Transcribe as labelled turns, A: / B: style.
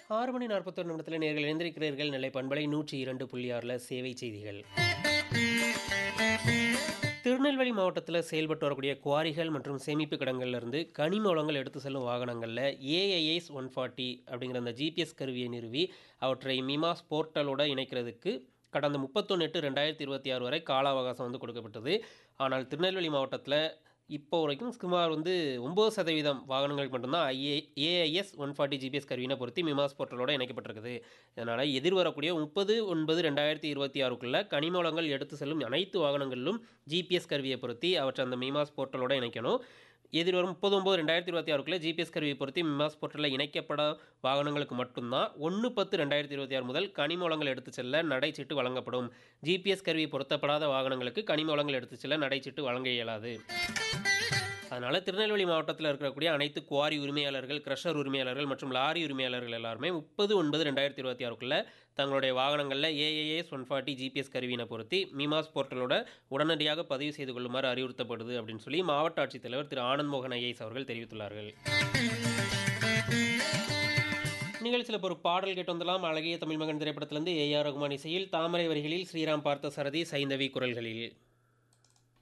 A: ஆறு மணி நாற்பத்தொரு நிமிடத்தில் நேர்கள் இணைந்திருக்கிறீர்கள் நெல்லை பண்பலை நூற்றி இரண்டு புள்ளி ஆறில் சேவை செய்திகள் திருநெல்வேலி மாவட்டத்தில் செயல்பட்டு வரக்கூடிய குவாரிகள் மற்றும் சேமிப்பு கிடங்கள்ல இருந்து கனிம வளங்கள் எடுத்து செல்லும் வாகனங்களில் ஏஐஎஸ் ஒன் ஃபார்ட்டி அப்படிங்கிற அந்த ஜிபிஎஸ் கருவியை நிறுவி அவற்றை மிமாஸ் போர்ட்டலோட இணைக்கிறதுக்கு கடந்த முப்பத்தொன்று எட்டு ரெண்டாயிரத்தி இருபத்தி ஆறு வரை கால அவகாசம் வந்து கொடுக்கப்பட்டது ஆனால் திருநெல்வேலி மாவட்டத்தில் இப்போ வரைக்கும் சுமார் வந்து ஒம்பது சதவீதம் வாகனங்களுக்கு மட்டும்தான் IA AIS one forty GPS கருவினை பொருத்தி மிமாஸ் போர்ட்டலோட இணைக்கப்பட்டிருக்குது இதனால் எதிர்வரக்கூடிய முப்பது ஒன்பது ரெண்டாயிரத்தி இருபத்தி ஆறுக்குள்ள கனிம வளங்கள் எடுத்து செல்லும் அனைத்து வாகனங்களிலும் ஜிபிஎஸ் கருவியை பொருத்தி அவற்றை அந்த மிமாஸ் போர்ட்டலோட இணைக்கணும் எதிர்வரும் முப்பது ஒம்பது ரெண்டாயிரத்தி இருபத்தி ஆறுக்குள்ள ஜிபிஎஸ் கருவியை பொருத்தி மிமாஸ் போர்ட்டலில் இணைக்கப்பட வாகனங்களுக்கு மட்டும்தான் ஒன்று பத்து ரெண்டாயிரத்தி இருபத்தி ஆறு முதல் கனிம வளங்கள் எடுத்து செல்ல நடைச்சீட்டு வழங்கப்படும் ஜிபிஎஸ் கருவி பொருத்தப்படாத வாகனங்களுக்கு கனிம வளங்கள் எடுத்து செல்ல நடைச்சீட்டு வழங்க இயலாது அதனால் திருநெல்வேலி மாவட்டத்தில் இருக்கக்கூடிய அனைத்து குவாரி உரிமையாளர்கள் கிரஷர் உரிமையாளர்கள் மற்றும் லாரி உரிமையாளர்கள் எல்லாருமே முப்பது ஒன்பது ரெண்டாயிரத்தி இருபத்தி ஆறுக்குள்ளே தங்களுடைய வாகனங்களில் ஏஏஎஸ் ஒன் ஃபார்ட்டி ஜிபிஎஸ் கருவியினை பொருத்தி மிமாஸ் போர்ட்டலோட உடனடியாக பதிவு செய்து கொள்ளுமாறு அறிவுறுத்தப்படுது அப்படின்னு சொல்லி மாவட்ட ஆட்சித்தலைவர் திரு ஆனந்த் மோகன் ஐஏஎஸ் அவர்கள் தெரிவித்துள்ளார்கள் நிகழ்ச்சியில் இப்போ ஒரு பாடல் கேட்டு வந்தலாம் அழகிய தமிழ் மகன் திரைப்படத்திலிருந்து ஏஆர் ரகுமான் இசையில் தாமரை வரிகளில் ஸ்ரீராம் பார்த்த சரதி சைந்தவி குரல்களில்